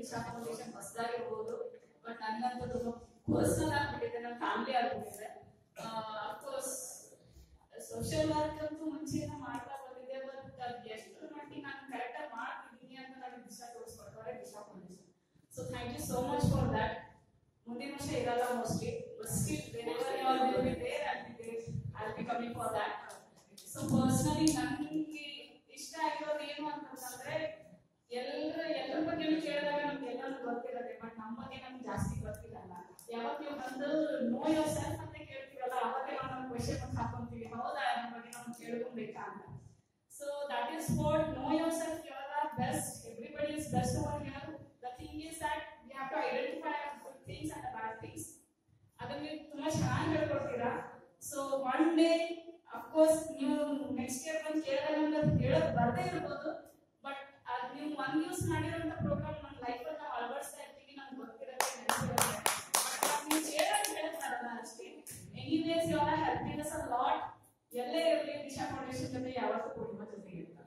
Disha foundation ಹೊಸದಾಗಿರ್ಬೋದು but ನನ್ನಂತೂ ತುಂಬ ಪರ್ಸನಲ್ ಆಗ್ಬಿಟ್ಟಿದೆ ನನ್ನ ಫ್ಯಾಮಿಲಿ ಆಗ್ಬಿಟ್ಟಿದೆ ಅಫ್ಕೋರ್ಸ್ ಸೋಷಿಯಲ್ ವರ್ಕ್ ಅಂತೂ ಮುಂಚೆನ ಮಾಡ್ತಾ ಬಂದಿದ್ದೆ ಬಟ್ ಎಷ್ಟು ಮಟ್ಟಿಗೆ ನಾನು ಕರೆಕ್ಟಾಗಿ ಮಾಡ್ತಿದ್ದೀನಿ ಅಂತ ನನಗೆ ದಿಶಾ ತೋರಿಸ್ಕೊಡ್ತಾರೆ Disha foundation so thank you so much for that ಮುಂದಿನ ವರ್ಷ ಇರಲ್ಲ mostly but still whenever you are will be there I be there I be coming for that so personally ನನಗೆ ಇಷ್ಟ ಆಗಿರೋದು ಏನು ಅಂತಂದ್ರೆ ಎಲ್ಲರ ಎಲ್ಲರ ಬಗ್ಗೆ ಕೇಳಿದಾಗ ನಮ್ಗೆ ಎಲ್ಲರೂ ಗೊತ್ತಿರುತ್ತೆ ಬಟ್ ನಮ್ಮ ಬಗ್ಗೆ ನಮ್ಗೆ ಜಾಸ್ತಿ ಗೊತ್ತಿರಲ್ಲ ಯಾವಾಗ ನೀವು ಬಂದು ನೋ ಯೋರ್ ಸೆಲ್ಫ್ ಅಂತ ಕೇಳ್ತೀರಲ್ಲ ಅವಾಗ ನಾವು ನಮ್ಮ ಕ್ವೆಶನ್ ಹಾಕೊಂತೀವಿ ಹೌದಾ ನಮ್ಮ ಬಗ್ಗೆ ನಾವು ಕೇಳ್ಕೊಬೇಕಾ ಅಂತ so that is what know yourself you are best everybody is best over here the thing is that you have to identify good things and bad things ಅದನ್ನ ನೀವು ತುಂಬಾ ಚೆನ್ನಾಗಿ ಹೇಳ್ಕೊಡ್ತೀರಾ ಸೊ ಒನ್ ಡೇ ಅಫ್ಕೋರ್ಸ್ ನೀವು next year ಬಂದು ಕೇಳಿದಾಗ ನಮ್ಗೆ ಹೇಳಕ್ ಬರದೇ ಇರ್ಬೋದು ಬಟ್ ಅದ್ ನೀವು ಒಂದ್ ಯೂಸ್ ಮಾಡಿರೋಂಥ ಪ್ರೋಗ್ರಾಮ್ ನಮ್ಮ ಲೈಫಲ್ಲಿ ನಾವು ಅಳವಡಿಸ್ತಾ ಇರ್ತೀವಿ ನಮ್ಗೆ ಗೊತ್ತಿರುತ್ತೆ ನೆನಪಿರುತ್ತೆ ಬಟ್ ನೀವು ಹೇಳಕ್ ಹೇಳ್ತಾರಲ್ಲ ಅಷ್ಟೇ anyways you are helping us a lot ಎಲ್ಲೇ ಇರಲಿ ದಿಶಾ ಫೌಂಡೇಶನ್ ಜೊತೆ ಯಾವತ್ತೂ ಕುಟುಂಬ ಜೊತೆ ಇರ್ತಾರೆ